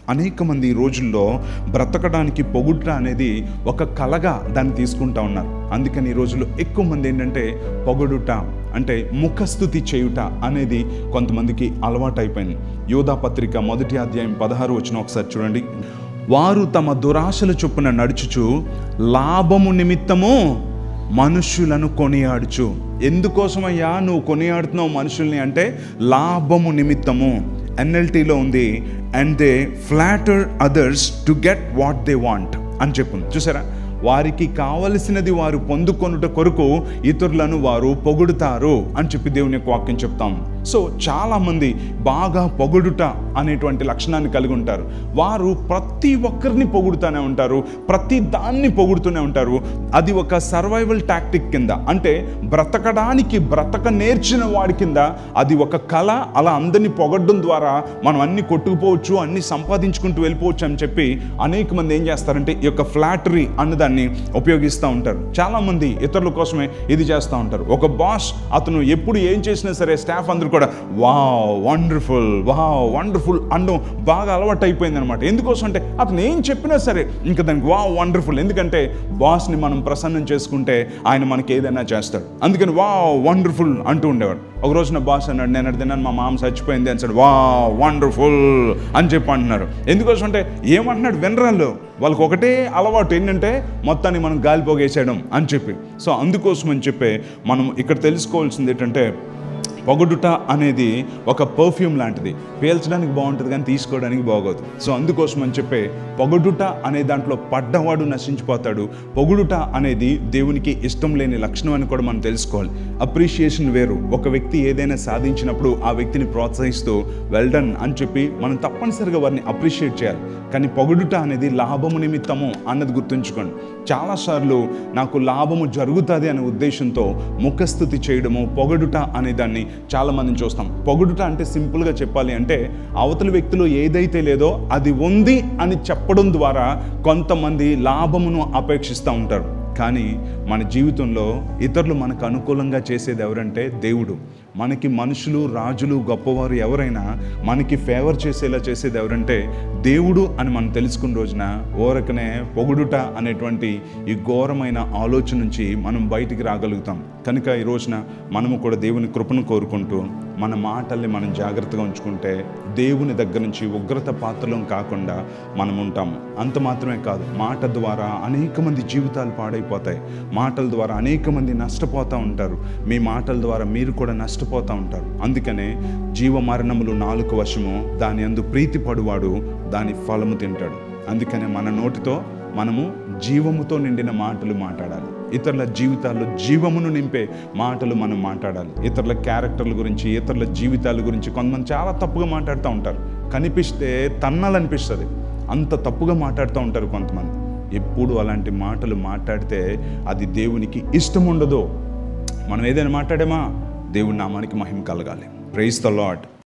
అనేక మంది ఈ రోజుల్లో బ్రతకడానికి పొగుట్ట అనేది ఒక కలగా దాన్ని తీసుకుంటా ఉన్నారు అందుకని ఈ రోజుల్లో ఎక్కువ మంది ఏంటంటే పొగడుట అంటే ముఖస్థుతి చేయుట అనేది కొంతమందికి అలవాటైపోయింది యోధా పత్రిక మొదటి అధ్యాయం పదహారు వచ్చిన ఒకసారి చూడండి వారు తమ దురాశల చొప్పున నడుచుచు లాభము నిమిత్తము మనుష్యులను కొనియాడుచు ఎందుకోసమయ్యా నువ్వు కొనియాడుతున్నావు మనుషుల్ని అంటే లాభము నిమిత్తము ఎన్ఎల్టీలో ఉంది and they flatter others to get what they want అని చెప్పింది చూసారా వారికి కావలసినది వారు పొందుకొనుట కొరకు ఇతరులను వారు పొగుడుతారు అని చెప్పి దేవుని యొక్క వాక్యం చెప్తాం సో చాలామంది బాగా పొగుడుట అనేటువంటి లక్షణాన్ని కలిగి ఉంటారు వారు ప్రతి ఒక్కరిని పొగుడుతూనే ఉంటారు ప్రతి దాన్ని పొగుడుతూనే ఉంటారు అది ఒక సర్వైవల్ టాక్టిక్ కింద అంటే బ్రతకడానికి బ్రతక నేర్చిన వాడి కింద అది ఒక కళ అలా అందరినీ పొగడ్డం ద్వారా మనం అన్ని కొట్టుకుపోవచ్చు అన్ని సంపాదించుకుంటూ వెళ్ళిపోవచ్చు అని చెప్పి అనేక మంది ఏం చేస్తారంటే ఈ యొక్క ఫ్లాటరీ అన్నదాన్ని ఉపయోగిస్తూ ఉంటారు చాలామంది ఇతరుల కోసమే ఇది చేస్తూ ఉంటారు ఒక బాస్ అతను ఎప్పుడు ఏం చేసినా సరే స్టాఫ్ అందరూ కూడా వా వండర్ఫుల్ వా వండర్ఫుల్ అనడం బాగా అలవాటు అయిపోయింది అనమాట ఎందుకోసం అంటే అతను ఏం చెప్పినా సరే ఇంకా దానికి వా వండర్ఫుల్ ఎందుకంటే బాస్ని మనం ప్రసన్నం చేసుకుంటే ఆయన మనకి ఏదైనా చేస్తాడు అందుకని వా వండర్ఫుల్ అంటూ ఉండేవాడు ఒక రోజు నా బాస్ అన్నాడు నేను అడిగితే తిన్నాను మా మామ చచ్చిపోయింది అని సార్ వా వండర్ఫుల్ అని చెప్పి అంటున్నారు ఎందుకోసం అంటే ఏమంటున్నాడు వినరాళ్ళు వాళ్ళకి ఒకటే అలవాటు ఏంటంటే మొత్తాన్ని మనం గాలి పోగేసేయడం అని చెప్పి సో అందుకోసం అని చెప్పి మనం ఇక్కడ తెలుసుకోవాల్సింది ఏంటంటే పొగడుట అనేది ఒక పర్ఫ్యూమ్ లాంటిది పీల్చడానికి బాగుంటుంది కానీ తీసుకోవడానికి బాగోదు సో అందుకోసం అని చెప్పే పొగడుట అనే దాంట్లో పడ్డవాడు నశించిపోతాడు పొగుడుట అనేది దేవునికి ఇష్టం లేని లక్షణం అని కూడా మనం తెలుసుకోవాలి అప్రిషియేషన్ వేరు ఒక వ్యక్తి ఏదైనా సాధించినప్పుడు ఆ వ్యక్తిని ప్రోత్సహిస్తూ వెల్ డన్ అని చెప్పి మనం తప్పనిసరిగా వారిని అప్రిషియేట్ చేయాలి కానీ పొగడుట అనేది లాభము నిమిత్తము అన్నది గుర్తుంచుకోండి చాలాసార్లు నాకు లాభము జరుగుతుంది అనే ఉద్దేశంతో ముఖస్థుతి చేయడము పొగడుట అనే దాన్ని చాలామందిని చూస్తాం పొగడుట అంటే సింపుల్గా చెప్పాలి అంటే అవతలి వ్యక్తిలో ఏదైతే లేదో అది ఉంది అని చెప్పడం ద్వారా కొంతమంది లాభమును అపేక్షిస్తూ ఉంటారు కానీ మన జీవితంలో ఇతరులు మనకు అనుకూలంగా చేసేది ఎవరంటే దేవుడు మనకి మనుషులు రాజులు గొప్పవారు ఎవరైనా మనకి ఫేవర్ చేసేలా చేసేది ఎవరంటే దేవుడు అని మనం తెలుసుకున్న రోజున ఓరకనే పొగుడుట అనేటువంటి ఈ ఘోరమైన ఆలోచన నుంచి మనం బయటికి రాగలుగుతాం కనుక ఈ రోజున మనము కూడా దేవుని కృపను కోరుకుంటూ మన మాటల్ని మనం జాగ్రత్తగా ఉంచుకుంటే దేవుని దగ్గర నుంచి ఉగ్రత పాత్రలం కాకుండా మనం ఉంటాము అంత మాత్రమే కాదు మాట ద్వారా అనేక మంది జీవితాలు పాడైపోతాయి మాటల ద్వారా అనేక మంది నష్టపోతూ ఉంటారు మీ మాటల ద్వారా మీరు కూడా నష్టపోతూ ఉంటారు అందుకనే జీవ మరణములు నాలుగు వశము దాని అందు ప్రీతి పడువాడు దాని ఫలము తింటాడు అందుకనే మన నోటితో మనము జీవముతో నిండిన మాటలు మాట్లాడాలి ఇతరుల జీవితాల్లో జీవమును నింపే మాటలు మనం మాట్లాడాలి ఇతరుల క్యారెక్టర్ల గురించి ఇతరుల జీవితాల గురించి కొంతమంది చాలా తప్పుగా మాట్లాడుతూ ఉంటారు కనిపిస్తే తన్నాలనిపిస్తుంది అంత తప్పుగా మాట్లాడుతూ ఉంటారు కొంతమంది ఎప్పుడు అలాంటి మాటలు మాట్లాడితే అది దేవునికి ఇష్టం ఉండదు మనం ఏదైనా మాట్లాడామా దేవుడి నామానికి మహిమ కలగాలి ప్రైజ్ ద లాడ్